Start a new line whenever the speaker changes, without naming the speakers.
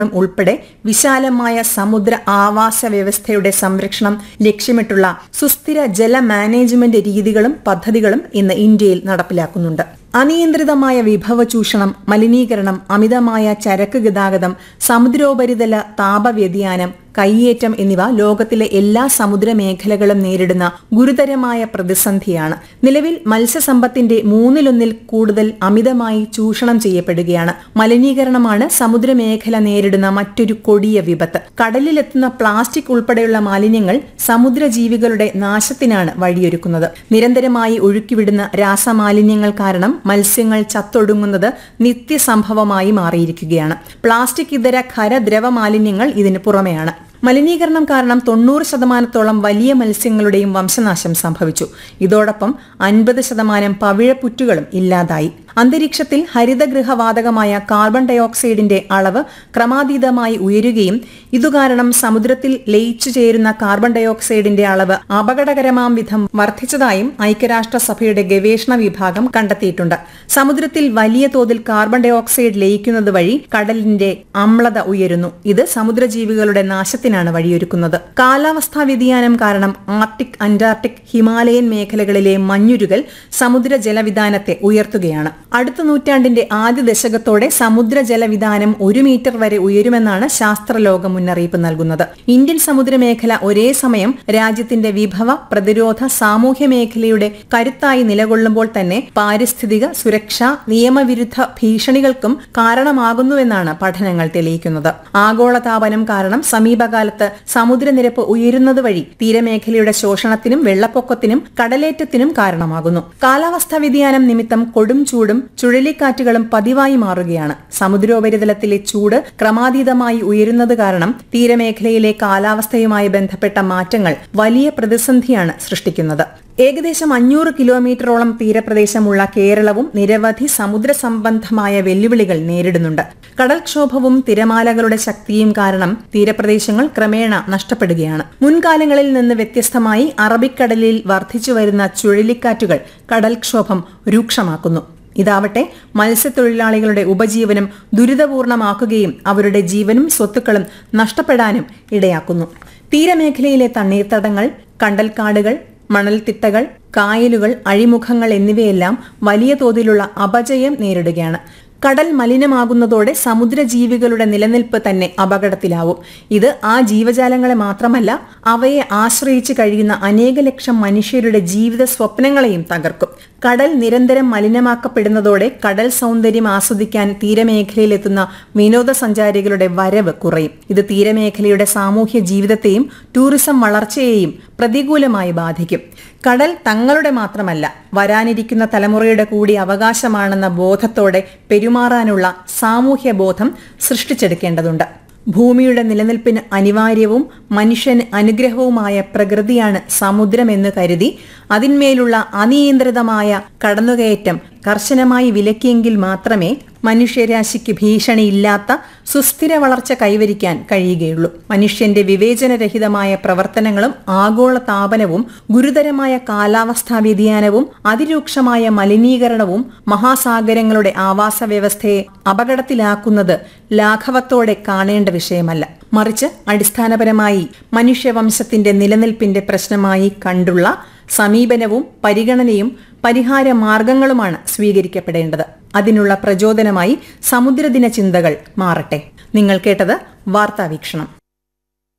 ഉൾപ്പെടെ വിശാലമായ സമുദ്ര ആവാസ വ്യവസ്ഥയുടെ സംരക്ഷണം ലക്ഷ്യമിട്ടുള്ള സുസ്ഥിര ജല മാനേജ്മെന്റ് രീതികളും പദ്ധതികളും ഇന്ന് ഇന്ത്യയിൽ നടപ്പിലാക്കുന്നുണ്ട് അനിയന്ത്രിതമായ വിഭവ ചൂഷണം മലിനീകരണം അമിതമായ ചരക്ക് ഗതാഗതം സമുദ്രോപരിതല താപവ്യതിയാനം കയ്യേറ്റം എന്നിവ ലോകത്തിലെ എല്ലാ സമുദ്ര മേഖലകളും നേരിടുന്ന ഗുരുതരമായ പ്രതിസന്ധിയാണ് നിലവിൽ മത്സ്യസമ്പത്തിന്റെ മൂന്നിലൊന്നിൽ കൂടുതൽ അമിതമായി ചൂഷണം ചെയ്യപ്പെടുകയാണ് മലിനീകരണമാണ് സമുദ്രമേഖല നേരിടുന്ന മറ്റൊരു കൊടിയ വിപത്ത് കടലിലെത്തുന്ന പ്ലാസ്റ്റിക് ഉൾപ്പെടെയുള്ള മാലിന്യങ്ങൾ സമുദ്രജീവികളുടെ നാശത്തിനാണ് വഴിയൊരുക്കുന്നത് നിരന്തരമായി ഒഴുക്കിവിടുന്ന രാസമാലിന്യങ്ങൾ കാരണം മത്സ്യങ്ങൾ ചത്തൊടുങ്ങുന്നത് നിത്യസംഭവമായി മാറിയിരിക്കുകയാണ് പ്ലാസ്റ്റിക് ഇതര ഖരദ്രവ മാലിന്യങ്ങൾ ഇതിന് പുറമെയാണ് മലിനീകരണം കാരണം തൊണ്ണൂറ് ശതമാനത്തോളം വലിയ മത്സ്യങ്ങളുടെയും വംശനാശം സംഭവിച്ചു ഇതോടൊപ്പം അൻപത് ശതമാനം പവിഴപ്പുറ്റുകളും ഇല്ലാതായി അന്തരീക്ഷത്തിൽ ഹരിതഗൃഹവാതകമായ കാർബൺ ഡയോക്സൈഡിന്റെ അളവ് ക്രമാതീതമായി ഉയരുകയും ഇതുകാരണം സമുദ്രത്തിൽ ലയിച്ചു ചേരുന്ന കാർബൺ ഡയോക്സൈഡിന്റെ അളവ് അപകടകരമാം വിധം വർദ്ധിച്ചതായും ഐക്യരാഷ്ട്രസഭയുടെ ഗവേഷണ വിഭാഗം കണ്ടെത്തിയിട്ടുണ്ട് സമുദ്രത്തിൽ വലിയ തോതിൽ കാർബൺ ഡയോക്സൈഡ് ലയിക്കുന്നത് വഴി കടലിന്റെ അമ്ലത ഉയരുന്നു ഇത് സമുദ്രജീവികളുടെ നാശത്തിനാണ് വഴിയൊരുക്കുന്നത് കാലാവസ്ഥാ വ്യതിയാനം കാരണം ആർട്ടിക് അന്റാർട്ടിക് ഹിമാലയൻ മേഖലകളിലെ മഞ്ഞുരുകൽ സമുദ്ര ജലവിധാനത്തെ ഉയർത്തുകയാണ് അടുത്ത നൂറ്റാണ്ടിന്റെ ആദ്യ ദശകത്തോടെ സമുദ്ര ജലവിധാനം ഒരു മീറ്റർ വരെ ഉയരുമെന്നാണ് ശാസ്ത്രലോകം മുന്നറിയിപ്പ് നൽകുന്നത് ഇന്ത്യൻ സമുദ്രമേഖല ഒരേ സമയം രാജ്യത്തിന്റെ വിഭവ പ്രതിരോധ സാമൂഹ്യ മേഖലയുടെ കരുത്തായി നിലകൊള്ളുമ്പോൾ തന്നെ പാരിസ്ഥിതിക സുരക്ഷ നിയമവിരുദ്ധ ഭീഷണികൾക്കും കാരണമാകുന്നുവെന്നാണ് പഠനങ്ങൾ തെളിയിക്കുന്നത് ആഗോളതാപനം കാരണം സമീപകാലത്ത് സമുദ്രനിരപ്പ് ഉയരുന്നത് വഴി തീരമേഖലയുടെ ശോഷണത്തിനും വെള്ളപ്പൊക്കത്തിനും കടലേറ്റത്തിനും കാരണമാകുന്നു കാലാവസ്ഥാ വ്യതിയാനം നിമിത്തം കൊടും ചൂടും ചുഴലിക്കാറ്റുകളും പതിവായി മാറുകയാണ് സമുദ്രോപരിതലത്തിലെ ചൂട് ക്രമാതീതമായി ഉയരുന്നത് കാരണം തീരമേഖലയിലെ കാലാവസ്ഥയുമായി ബന്ധപ്പെട്ട മാറ്റങ്ങൾ വലിയ പ്രതിസന്ധിയാണ് സൃഷ്ടിക്കുന്നത് ഏകദേശം അഞ്ഞൂറ് കിലോമീറ്ററോളം തീരപ്രദേശമുള്ള കേരളവും നിരവധി സമുദ്ര സംബന്ധമായ വെല്ലുവിളികൾ നേരിടുന്നുണ്ട് കടൽക്ഷോഭവും തിരമാലകളുടെ ശക്തിയും കാരണം തീരപ്രദേശങ്ങൾ ക്രമേണ നഷ്ടപ്പെടുകയാണ് മുൻകാലങ്ങളിൽ നിന്ന് വ്യത്യസ്തമായി അറബിക്കടലിൽ വർദ്ധിച്ചു വരുന്ന ചുഴലിക്കാറ്റുകൾ കടൽക്ഷോഭം രൂക്ഷമാക്കുന്നു ഇതാവട്ടെ മത്സ്യത്തൊഴിലാളികളുടെ ഉപജീവനം ദുരിതപൂർണമാക്കുകയും അവരുടെ ജീവനും സ്വത്തുക്കളും നഷ്ടപ്പെടാനും ഇടയാക്കുന്നു തീരമേഖലയിലെ തണ്ണീർത്തടങ്ങൾ കണ്ടൽക്കാടുകൾ മണൽത്തിട്ടകൾ കായലുകൾ അഴിമുഖങ്ങൾ എന്നിവയെല്ലാം വലിയ തോതിലുള്ള അപജയം നേരിടുകയാണ് കടൽ മലിനമാകുന്നതോടെ സമുദ്രജീവികളുടെ നിലനിൽപ്പ് തന്നെ അപകടത്തിലാവും ഇത് ആ ജീവജാലങ്ങളെ മാത്രമല്ല അവയെ ആശ്രയിച്ച് കഴിയുന്ന അനേക ലക്ഷം മനുഷ്യരുടെ ജീവിത സ്വപ്നങ്ങളെയും തകർക്കും കടൽ നിരന്തരം മലിനമാക്കപ്പെടുന്നതോടെ കടൽ സൗന്ദര്യം ആസ്വദിക്കാൻ തീരമേഖലയിലെത്തുന്ന വിനോദസഞ്ചാരികളുടെ വരവ് കുറയും ഇത് തീരമേഖലയുടെ സാമൂഹ്യ ജീവിതത്തെയും ടൂറിസം വളർച്ചയെയും പ്രതികൂലമായി ബാധിക്കും കടൽ തങ്ങളുടെ മാത്രമല്ല വരാനിരിക്കുന്ന തലമുറയുടെ കൂടി അവകാശമാണെന്ന ബോധത്തോടെ പെരുമാറാനുള്ള സാമൂഹ്യ ബോധം സൃഷ്ടിച്ചെടുക്കേണ്ടതുണ്ട് ഭൂമിയുടെ നിലനിൽപ്പിന് അനിവാര്യവും മനുഷ്യന് അനുഗ്രഹവുമായ പ്രകൃതിയാണ് സമുദ്രമെന്ന് കരുതി അതിന്മേലുള്ള അനിയന്ത്രിതമായ കടന്നുകയറ്റം കർശനമായി വിലക്കിയെങ്കിൽ മാത്രമേ മനുഷ്യരാശിക്ക് ഭീഷണിയില്ലാത്ത സുസ്ഥിര വളർച്ച കൈവരിക്കാൻ കഴിയുകയുള്ളൂ മനുഷ്യന്റെ വിവേചനരഹിതമായ പ്രവർത്തനങ്ങളും ആഗോള താപനവും ഗുരുതരമായ കാലാവസ്ഥാ വ്യതിയാനവും അതിരൂക്ഷമായ മലിനീകരണവും മഹാസാഗരങ്ങളുടെ ആവാസ വ്യവസ്ഥയെ അപകടത്തിലാക്കുന്നത് ലാഘവത്തോടെ കാണേണ്ട വിഷയമല്ല മറിച്ച് അടിസ്ഥാനപരമായി മനുഷ്യവംശത്തിന്റെ നിലനിൽപ്പിന്റെ പ്രശ്നമായി കണ്ടുള്ള സമീപനവും പരിഗണനയും പരിഹാര മാർഗങ്ങളുമാണ് സ്വീകരിക്കപ്പെടേണ്ടത് അതിനുള്ള പ്രചോദനമായി സമുദ്രദിന ചിന്തകൾ മാറട്ടെ നിങ്ങൾ കേട്ടത് വാർത്താവീക്ഷണം